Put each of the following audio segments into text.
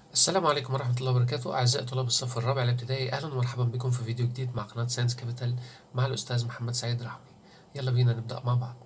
السلام عليكم ورحمة الله وبركاته أعزائي طلاب الصف الرابع الابتدائي أهلا ومرحبا بكم في فيديو جديد مع قناة ساينس كابيتال مع الأستاذ محمد سعيد رحمي يلا بينا نبدأ مع بعض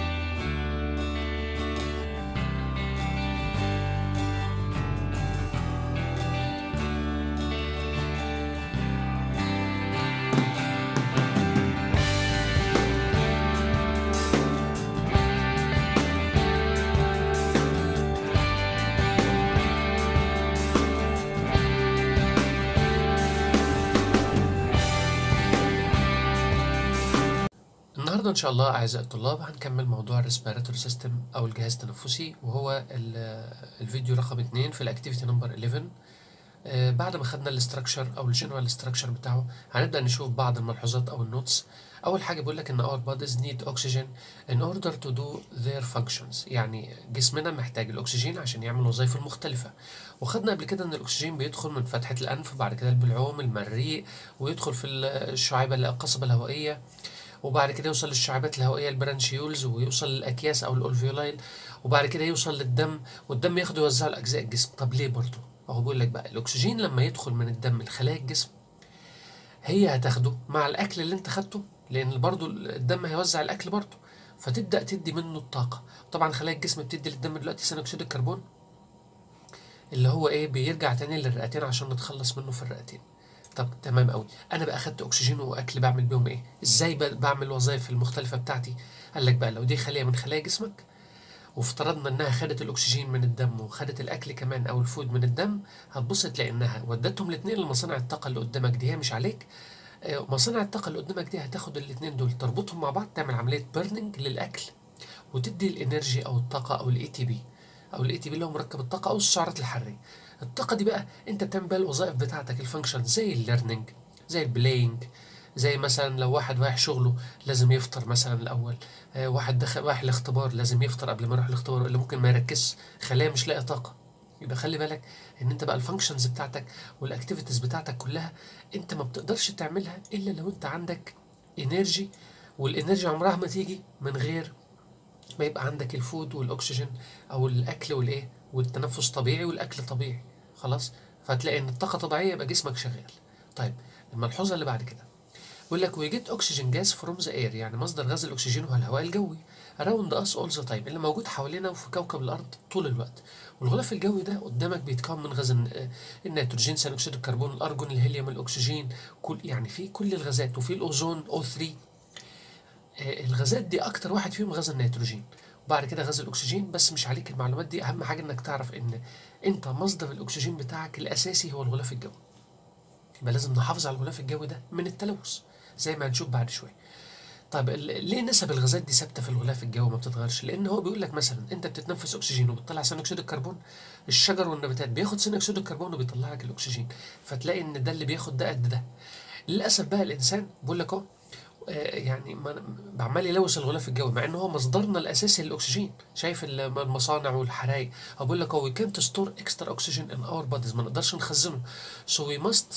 النهاردة إن شاء الله أعزائي الطلاب هنكمل موضوع الريسبيراتوري سيستم أو الجهاز التنفسي وهو ال- الفيديو رقم اتنين في الأكتيفيتي نمبر 11 آه، بعد ما خدنا الاستراكشر أو الجنرال استراكشر بتاعه هنبدأ نشوف بعض الملحوظات أو النوتس أول حاجة بيقول لك إن our bodies need oxygen in order to do their functions يعني جسمنا محتاج الأكسجين عشان يعمل وظائفه المختلفة وخدنا قبل كده إن الأكسجين بيدخل من فتحة الأنف بعد كده البلعوم المريء ويدخل في الشعيبة القصبة الهوائية وبعد كده يوصل للشعيبات الهوائيه البرانشيولز ويوصل للاكياس او الاولفيولايل وبعد كده يوصل للدم والدم ياخده يوزعه لاجزاء الجسم طب ليه برضه اهو بيقول لك بقى الاكسجين لما يدخل من الدم لخلايا الجسم هي هتاخده مع الاكل اللي انت خدته لان برضه الدم هيوزع الاكل برضه فتبدا تدي منه الطاقه طبعا خلايا الجسم بتدي للدم دلوقتي ثاني اكسيد الكربون اللي هو ايه بيرجع تاني للرئتين عشان نتخلص منه في الرئتين طب تمام قوي انا بقى اخدت اكسجين واكل بعمل بيهم ايه ازاي ب- بعمل الوظائف المختلفه بتاعتي قال لك بقى لو دي خليه من خلايا جسمك وافترضنا انها خدت الاكسجين من الدم وخدت الاكل كمان او الفود من الدم هتبص تلاقي انها ودتهم الاثنين لمصانع الطاقه اللي قدامك دي هي مش عليك آه، مصانع الطاقه اللي قدامك دي هتاخد الاثنين دول تربطهم مع بعض تعمل عمليه بيرنينج للاكل وتدي الانرجي او الطاقه او الاي تي بي او الاي تي بي اللي هو مركب الطاقه او السعرات الحراريه الطاقه دي بقى انت بتعمل بقى الوظائف بتاعتك الفانكشن زي الليرنينج زي البلاينج زي مثلا لو واحد رايح شغله لازم يفطر مثلا الاول آه، واحد دخل رايح الاختبار لازم يفطر قبل ما يروح الاختبار اللي ممكن ما يركزش خليه مش لاقي طاقه يبقى خلي بالك ان انت بقى الفانكشنز بتاعتك والاكتيفيتيز بتاعتك كلها انت ما بتقدرش تعملها الا لو انت عندك انرجي والانرجي عمرها ما تيجي من غير ما يبقى عندك الفود والاكسجين او الاكل والايه والتنفس طبيعي والاكل طبيعي خلاص فهتلاقي ان الطاقه طبيعيه يبقى جسمك شغال طيب الملحوظه اللي بعد كده بيقول لك we get oxygen gas from the air يعني مصدر غاز الاكسجين هو الهواء الجوي around us all the time اللي موجود حوالينا وفي كوكب الارض طول الوقت والغلاف الجوي ده قدامك بيتكون من غاز الن- النيتروجين ثاني اكسيد الكربون الارجون الهيليوم الاكسجين كل يعني في كل الغازات وفي الاوزون O3 آه، الغازات دي اكتر واحد فيهم غاز النيتروجين وبعد كده غاز الاكسجين بس مش عليك المعلومات دي اهم حاجه انك تعرف ان انت مصدر الاكسجين بتاعك الاساسي هو الغلاف الجوي يبقى لازم نحافظ على الغلاف الجوي ده من التلوث زي ما هنشوف بعد شويه طيب ال- ليه نسب الغازات دي ثابته في الغلاف الجوي ما بتتغيرش لان هو بيقول لك مثلا انت بتتنفس اكسجين وبتطلع ثاني اكسيد الكربون الشجر والنباتات بياخد ثاني اكسيد الكربون وبيطلع لك الاكسجين فتلاقي ان ده اللي بياخد ده قد ده للاسف بقى الانسان بيقول لك اهو آه، يعني ما- عمال يلوث الغلاف الجوي مع ان هو مصدرنا الاساسي للاكسجين شايف ال- المصانع والحرايق هو بيقول لك هو we can't store extra oxygen in our bodies ما نقدرش نخزنه so we must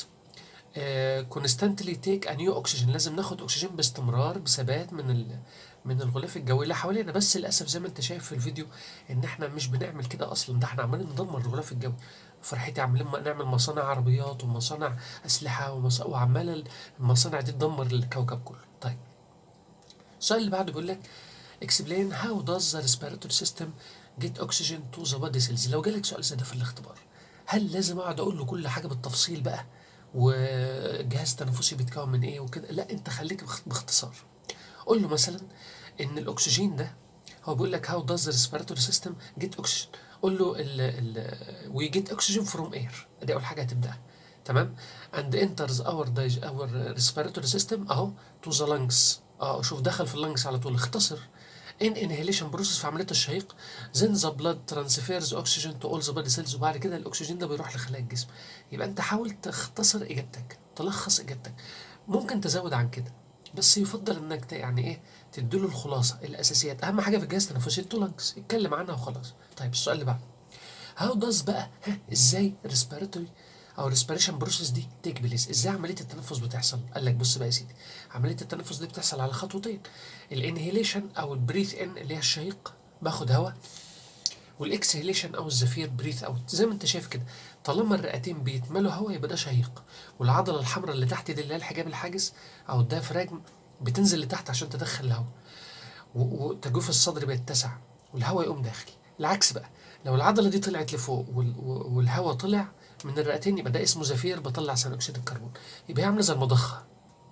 آه، constantly take a new oxygen لازم ناخد اكسجين باستمرار بثبات من ال من الغلاف الجوي اللي حوالينا بس للاسف زي ما انت شايف في الفيديو ان احنا مش بنعمل كده اصلا ده احنا عمالين ندمر الغلاف الجوي فرحتي عمالين ما نعمل مصانع عربيات ومصانع اسلحه ومص... وعمال المصانع دي تدمر الكوكب كله طيب السؤال اللي بعده بيقول لك explain how does the respiratory system get oxygen to the body cells لو جالك سؤال زي ده في الاختبار هل لازم اقعد اقول له كل حاجه بالتفصيل بقى والجهاز التنفسي بيتكون من ايه وكده لا انت خليك باخ- باختصار قول له مثلا ان الاكسجين ده هو بيقول لك how does the respiratory system get oxygen قول له ال ال we get oxygen from air دي اول حاجه هتبداها تمام and enters our dig- our respiratory system اهو to the lungs اه شوف دخل في اللنجز على طول اختصر in inhalation process في عمليه الشهيق then the blood transfers oxygen to all the body cells وبعد كده الاكسجين ده بيروح لخلايا الجسم يبقى انت حاول تختصر اجابتك تلخص اجابتك ممكن تزود عن كده بس يفضل انك ت- يعني ايه تديله الخلاصه الاساسيات اهم حاجه في الجهاز التنفسي التو لانجز اتكلم عنها وخلاص طيب السؤال اللي بعده هاو داز بقى ها ازاي ريسبيراتوري او ريسبيريشن بروسيس دي تيك بليس ازاي عمليه التنفس بتحصل قال لك بص بقى يا سيدي عمليه التنفس دي بتحصل على خطوتين الانهيليشن او البريث ان اللي هي الشهيق باخد هواء والاكسهيليشن او الزفير بريث اوت زي ما انت شايف كده طالما الرئتين بيتملوا هواء يبقى ده شهيق والعضله الحمراء اللي تحت دي اللي هي الحجاب الحاجز او الدايفراجم بتنزل لتحت عشان تدخل الهواء و- وتجويف الصدر بيتسع والهواء يقوم داخل العكس بقى لو العضله دي طلعت لفوق وال- و- والهواء طلع من الرئتين يبقى ده اسمه زفير بطلع ثاني اكسيد الكربون يبقى هي عامله زي المضخه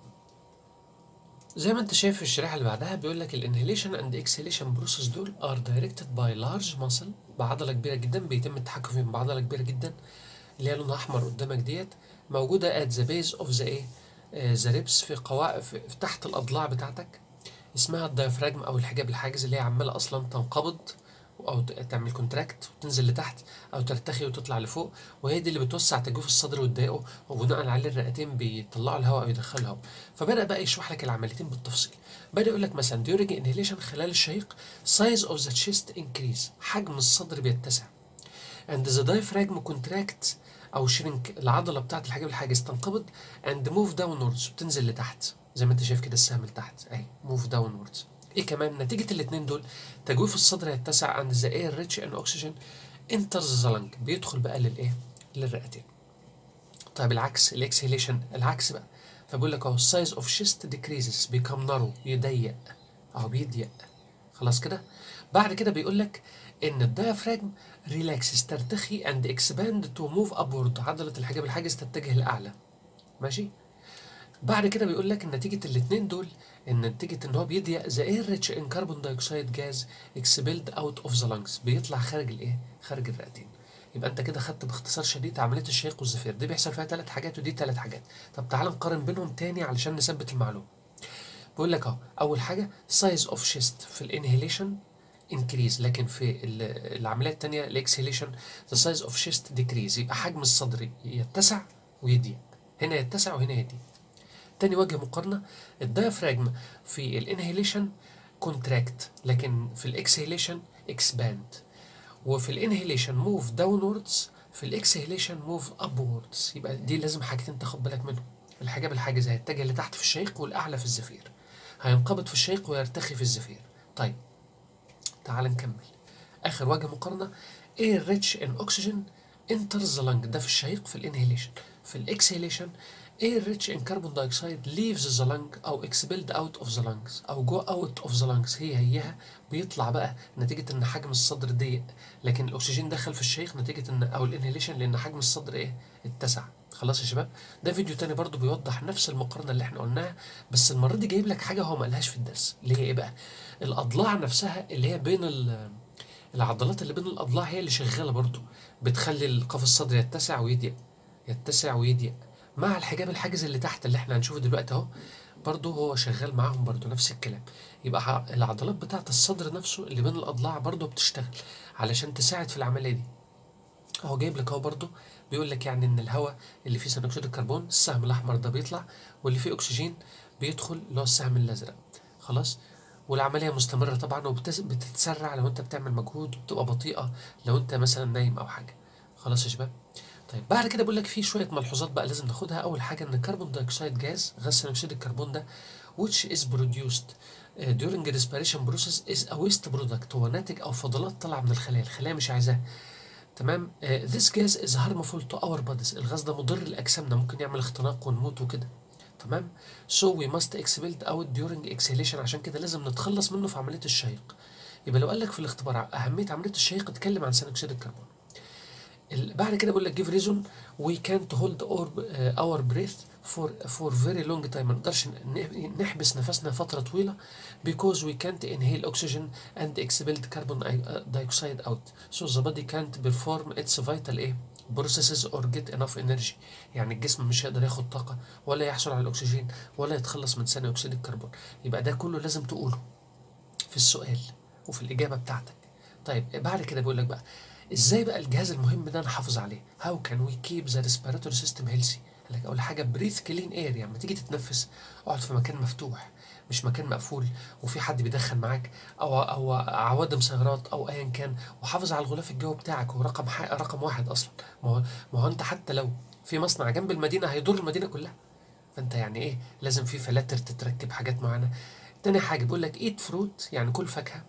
زي ما انت شايف في الشريحه اللي بعدها بيقول لك الانهيليشن اند اكسهيليشن بروسيس دول ار دايركتد باي لارج ماسل بعضله كبيره جدا بيتم التحكم فيهم بعضله كبيره جدا اللي هي لونها احمر قدامك ديت موجوده ات ذا بيز اوف ذا ايه ذا ريبس في قواعد في في تحت الاضلاع بتاعتك اسمها الدايفراجم او الحجاب الحاجز اللي هي عماله اصلا تنقبض او ت- تعمل كونتراكت وتنزل لتحت او ترتخي وتطلع لفوق وهي دي اللي بتوسع تجويف الصدر وتضايقه وبناء عليه الرئتين بيطلعوا الهواء او يدخلوا الهواء فبدا بقى يشرح لك العمليتين بالتفصيل بدا يقول لك مثلا during inhalation خلال الشهيق size of the chest increase حجم الصدر بيتسع and the diaphragm contract او shrink العضله بتاعت الحجاب الحاجز تنقبض and move downwards بتنزل لتحت زي ما انت شايف كده السهم لتحت اهي move downwards ايه كمان نتيجه الاثنين دول تجويف الصدر يتسع and the air rich in oxygen enters the lung بيدخل بقى للايه للرئتين طيب العكس الاكسهيليشن العكس بقى فبيقول لك اهو السايز اوف شيست ديكريزز بيكم نارو يضيق او بيضيق خلاص كده بعد كده بيقول لك ان الدايفراجم ريلاكسز ترتخي اند اكسباند تو موف ابورد عضله الحجاب الحاجز تتجه لاعلى ماشي بعد كده بيقول لك ان نتيجه الاثنين دول ان نتيجه ان هو بيضيق ذا اير ريتش ان كربون دايوكسيد جاز اكسبيلد اوت اوف ذا لانجز بيطلع خارج الايه خارج الرئتين يبقى انت كده خدت باختصار شديد عمليه الشهيق والزفير دي بيحصل فيها ثلاث حاجات ودي ثلاث حاجات طب تعال نقارن بينهم تاني علشان نثبت المعلومه بيقول لك اهو اول حاجه سايز اوف شيست في الانهيليشن انكريز لكن في ال- العمليه الثانيه الاكسهيليشن ذا سايز اوف شيست ديكريز يبقى حجم الصدر يتسع ويضيق هنا يتسع وهنا يضيق تاني وجه مقارنه الدايفراجم في الانهيليشن كونتراكت لكن في الاكسهيليشن اكسباند وفي الانهيليشن موف داونوردز في الاكسهيليشن موف ابوردز يبقى دي لازم حاجتين تاخد بالك منهم الحجاب الحاجز هيتجه لتحت في الشهيق والاعلى في الزفير هينقبض في الشهيق ويرتخي في الزفير طيب تعال نكمل اخر وجه مقارنه air rich in oxygen enters the lung ده في الشهيق في الانهيليشن في الاكسهيليشن air rich in carbon dioxide leaves the lung او expelled out of the lungs او go out of the lungs هي هيها بيطلع بقى نتيجة ان حجم الصدر ضيق لكن الاكسجين دخل في الشهيق نتيجة ان او الانهيليشن لان حجم الصدر ايه اتسع خلاص يا شباب ده فيديو تاني برضو بيوضح نفس المقارنة اللي احنا قلناها بس المرة دي جايب لك حاجة هو ما قالهاش في الدرس اللي هي ايه بقى الاضلاع نفسها اللي هي بين ال- العضلات اللي بين الاضلاع هي اللي شغالة برضو بتخلي القفص الصدر يتسع ويضيق يتسع ويضيق مع الحجاب الحاجز اللي تحت اللي احنا هنشوفه دلوقتي اهو برضه هو شغال معاهم برضه نفس الكلام يبقى ع- العضلات بتاعة الصدر نفسه اللي بين الأضلاع برضه بتشتغل علشان تساعد في العملية دي هو جايب لك اهو برضه بيقول لك يعني ان الهواء اللي فيه ثاني اكسيد الكربون السهم الاحمر ده بيطلع واللي فيه اكسجين بيدخل اللي هو السهم الازرق خلاص والعمليه مستمره طبعا وبتتسرع لو انت بتعمل مجهود وبتبقى بطيئه لو انت مثلا نايم او حاجه خلاص يا شباب طيب بعد كده بقول لك في شويه ملحوظات بقى لازم ناخدها اول حاجه ان الكربون دايوكسيد جاز غاز ثاني اكسيد الكربون ده which is produced uh, during respiration process is a waste product هو ناتج او فضلات طالعه من الخلايا الخلايا مش عايزاها تمام uh, this gas is harmful to our bodies الغاز ده مضر لاجسامنا ممكن يعمل اختناق ونموت وكده تمام so we must expel out during exhalation عشان كده لازم نتخلص منه في عمليه الشهيق يبقى لو قال لك في الاختبار اهميه عمليه الشهيق اتكلم عن ثاني اكسيد الكربون ال- بعد كده بقول لك give reason we can't hold our, uh, our breath for for very long time ما نقدرش ن- نحبس نفسنا فترة طويلة because we can't inhale oxygen and expel carbon i- dioxide out so the body can't perform its vital ايه processes or get enough energy يعني الجسم مش هيقدر ياخد طاقة ولا يحصل على الأكسجين ولا يتخلص من ثاني أكسيد الكربون يبقى ده كله لازم تقوله في السؤال وفي الإجابة بتاعتك طيب بعد كده بيقول لك بقى ازاي بقى الجهاز المهم ده نحافظ عليه هاو كان وي كيب ذا ريسبيراتوري سيستم هيلثي قال لك اول حاجه بريث كلين اير يعني لما تيجي تتنفس اقعد في مكان مفتوح مش مكان مقفول وفي حد بيدخن معاك او او عوادم سيارات او ايا كان وحافظ على الغلاف الجوي بتاعك هو رقم ح... رقم واحد اصلا ما هو ما هو انت حتى لو في مصنع جنب المدينه هيضر المدينه كلها فانت يعني ايه لازم في فلاتر تتركب حاجات معينه تاني حاجه بيقول لك ايت فروت يعني كل فاكهه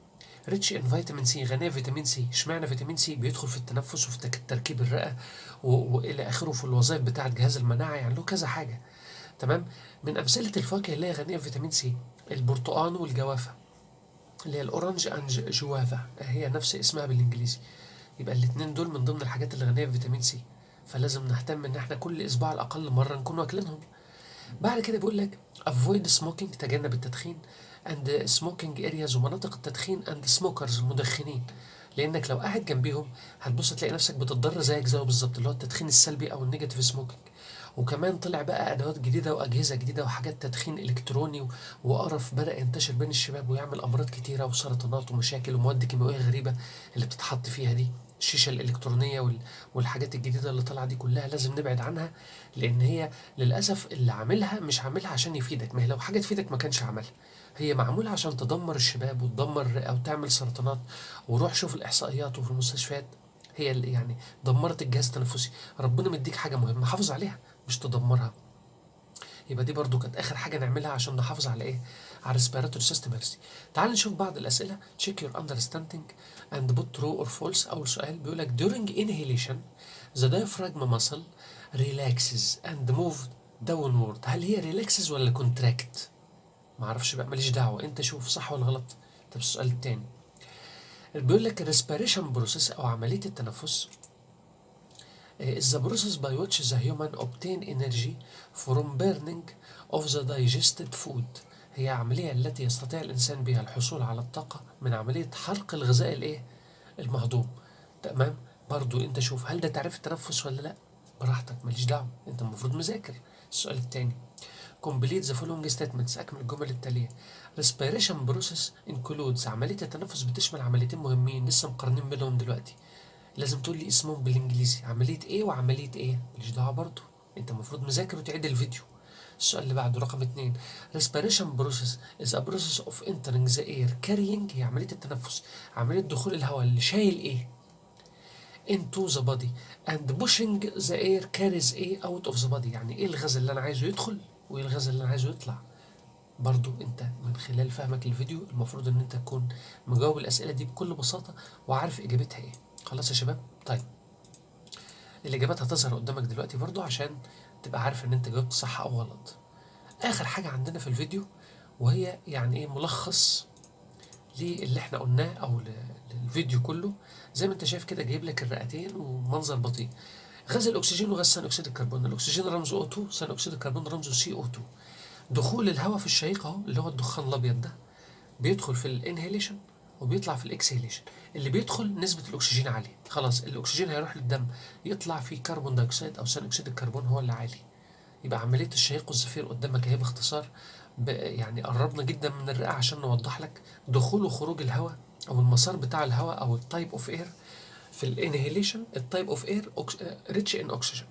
ريتش ان فيتامين سي غنيه فيتامين سي اشمعنى فيتامين سي بيدخل في التنفس وفي تك- تركيب الرئه و- والى اخره في الوظائف بتاعه جهاز المناعه يعني له كذا حاجه تمام من امثله الفواكه اللي هي غنيه بفيتامين سي البرتقال والجوافه اللي هي الاورنج انج جوافا هي نفس اسمها بالانجليزي يبقى الاتنين دول من ضمن الحاجات اللي غنيه بفيتامين سي فلازم نهتم ان احنا كل اسبوع على الاقل مره نكون واكلينهم بعد كده بيقول لك avoid smoking تجنب التدخين and smoking areas ومناطق التدخين and smokers المدخنين لانك لو قاعد جنبيهم هتبص تلاقي نفسك بتضر زيك زيه بالظبط اللي هو التدخين السلبي او النيجاتيف سموكينج وكمان طلع بقى ادوات جديده واجهزه جديده وحاجات تدخين الكتروني و- وقرف بدا ينتشر بين الشباب ويعمل امراض كتيره وسرطانات ومشاكل ومواد كيماويه غريبه اللي بتتحط فيها دي الشيشه الالكترونيه وال- والحاجات الجديده اللي طالعه دي كلها لازم نبعد عنها لان هي للاسف اللي عاملها مش عاملها عشان يفيدك ما هي لو حاجه تفيدك ما كانش عملها هي معموله عشان تدمر الشباب وتدمر الرئه وتعمل سرطانات وروح شوف الاحصائيات وفي المستشفيات هي اللي يعني دمرت الجهاز التنفسي ربنا مديك حاجه مهمه حافظ عليها مش تدمرها يبقى دي برضو كانت اخر حاجه نعملها عشان نحافظ على ايه على الريسبيراتوري سيستم هيرسي تعال نشوف بعض الاسئله check your understanding and put true or false اول سؤال بيقول لك during inhalation the diaphragm muscle relaxes and move downward هل هي relaxes ولا contract ما اعرفش بقى ماليش دعوه انت شوف صح ولا غلط طب السؤال التاني بيقول لك respiration process او عمليه التنفس is the process by which the human obtain energy from burning of the digested food هي عملية التي يستطيع الإنسان بها الحصول على الطاقة من عملية حرق الغذاء الإيه؟ المهضوم تمام؟ برضو أنت شوف هل ده تعريف التنفس ولا لأ؟ براحتك ماليش دعوة أنت المفروض مذاكر السؤال التاني complete the following statements أكمل الجمل التالية respiration process includes عملية التنفس بتشمل عمليتين مهمين لسه مقارنين بينهم دلوقتي لازم تقول لي اسمهم بالانجليزي عمليه ايه وعمليه ايه ماليش دعوه برضه انت المفروض مذاكر وتعيد الفيديو السؤال اللي بعده رقم اتنين respiration process is a process of entering the air carrying هي عملية التنفس عملية دخول الهواء اللي شايل ايه into the body and pushing the air carries ايه out of the body يعني ايه الغاز اللي انا عايزه يدخل وايه الغاز اللي انا عايزه يطلع برضو انت من خلال فهمك للفيديو المفروض ان انت تكون مجاوب الاسئله دي بكل بساطه وعارف اجابتها ايه خلاص يا شباب طيب الاجابات هتظهر قدامك دلوقتي برضو عشان تبقى عارف ان انت جاوبت صح او غلط اخر حاجه عندنا في الفيديو وهي يعني ايه ملخص للي احنا قلناه او ل- للفيديو كله زي ما انت شايف كده جايب لك الرئتين ومنظر بطيء غاز الاكسجين وغاز ثاني اكسيد الكربون الاكسجين رمزه O2 ثاني اكسيد الكربون رمزه CO2 دخول الهواء في الشهيق اهو اللي هو الدخان الابيض ده بيدخل في الانهيليشن وبيطلع في الاكسهيليشن اللي بيدخل نسبة الأكسجين عالية خلاص الأكسجين هيروح للدم يطلع فيه كربون دايوكسيد أو ثاني أكسيد الكربون هو اللي عالي يبقى عملية الشهيق والزفير قدامك اهي باختصار ب- يعني قربنا جدا من الرئة عشان نوضح لك دخول وخروج الهواء أو المسار بتاع الهواء أو التايب أوف إير في الانهيليشن التايب أوف إير ريتش إن أكسجين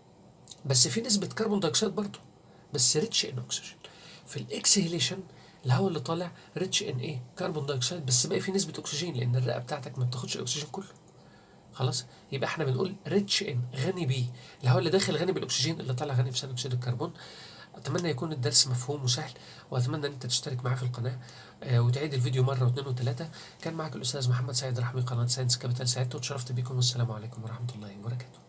بس في نسبة كربون دايوكسيد برضه بس ريتش إن أكسجين في الإكسهيليشن الهواء اللي طالع ريتش ان ايه كربون دايوكسيد بس باقي فيه نسبه اكسجين لان الرئه بتاعتك ما بتاخدش الاكسجين كله خلاص يبقى احنا بنقول ريتش ان غني بيه الهواء اللي داخل غني بالاكسجين اللي طالع غني بثاني اكسيد الكربون اتمنى يكون الدرس مفهوم وسهل واتمنى ان انت تشترك معايا في القناه آه وتعيد الفيديو مره واثنين وثلاثه كان معك الاستاذ محمد سعيد رحمي قناه ساينس كابيتال سعدت وتشرفت بكم والسلام عليكم ورحمه الله وبركاته